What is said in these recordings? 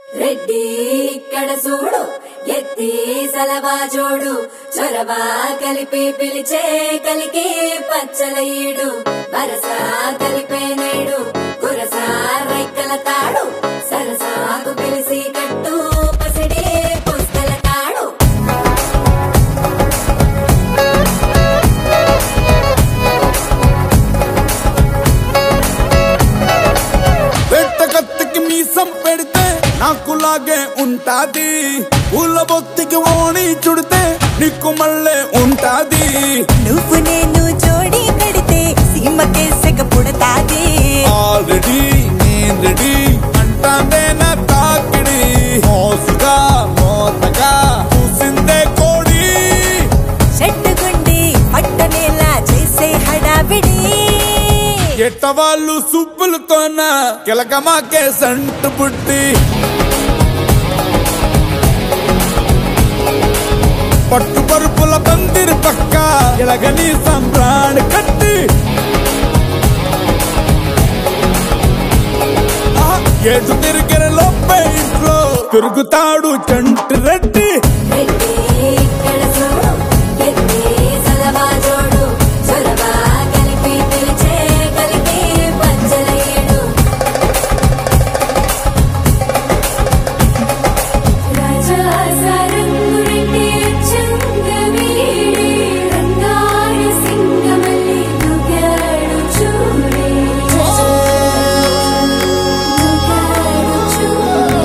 రెడ్డి ఇక్కడ చూడు ఎత్తి సలవా జోడు చొరవ కలిపి పిలిచే కలికి పచ్చల ఈడు వరస కలిపే నేడు కురస రైకల తాడు సరసాకు పిలిసి కట్టు పసిడి పుస్తల తాడు పెట్ట కత్తికి మీసం పెడితే నాకులాగే ఉంటాది పూల బొత్తికి ఓణి చుడితే నీకు మళ్ళీ ఉంటాది నువ్వు నేను జోడి కడితే సీమకే సెగ పుడతాది ఆల్రెడీ నేను రెడీ అంటాందే నా తాకిడి మోసుగా మోతగా చూసిందే కోడి చెట్టుగుండి పట్టనేలా చేసే హడావిడి ఎట్ట వాళ్ళు సుబ్బులతోన కిలకమాకే సంటు పుట్టి పట్టు పరుపుల పందిరి పక్క ఎలగని సంబ్రాణి కట్టి ఆ, ఏటు తిరిగిన లోపే ఇంట్లో తిరుగుతాడు చంటి రెడ్డి రెడ్డి ఇక్కడ చూడు ఎత్తి సలవా జోడు చొరవ కలిపి పిలిచే కలికి పచ్చల ఈడు రాజా సారంగురెడ్డి చంగవీడి రంగాడ సింగమల్లి దుగాడు చూడే దుగాడు చూడే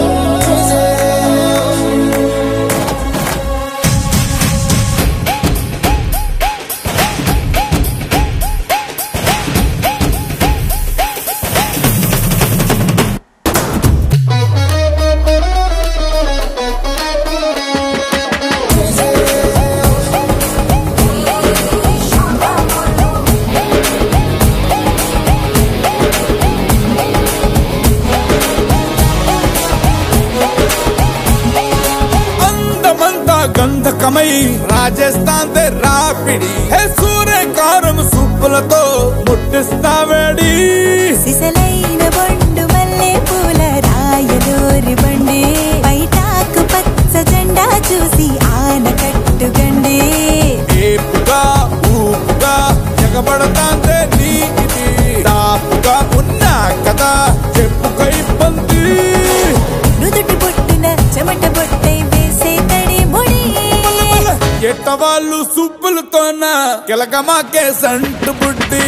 అందమంతా గంధకమై రాజస్థాన్ దే రాపిడి హే సూర్యకారం సుప్పులతో ముట్టిస్తావేడి సిసలైన బొండు మల్లె పూల రాయలూరి బండి బయటాకు పచ్చ జెండా చూసి ఆనకట్టుగండి ఏపుగా ఊపుగా ఎగబడతాందే నీ ఇది దాపుగా ఉన్నా కదా చెప్పుక ఇబ్బంది నుదుటి బొట్టున చెమట బొట్టై వేసే తడి ముడి ఎట్ట వాళ్ళు సుప్పులతోన కిలకమాకే సంటు బుడ్డి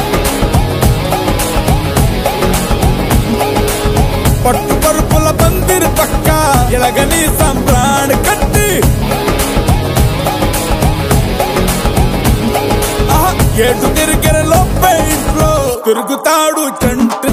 పట్టు పరుపుల పందిరి పక్క ఎలగని సంబ్రాణి కట్టి ఆహా, ఏటు తిరిగిన లోపే ఇంట్లో తిరుగుతాడు చంటి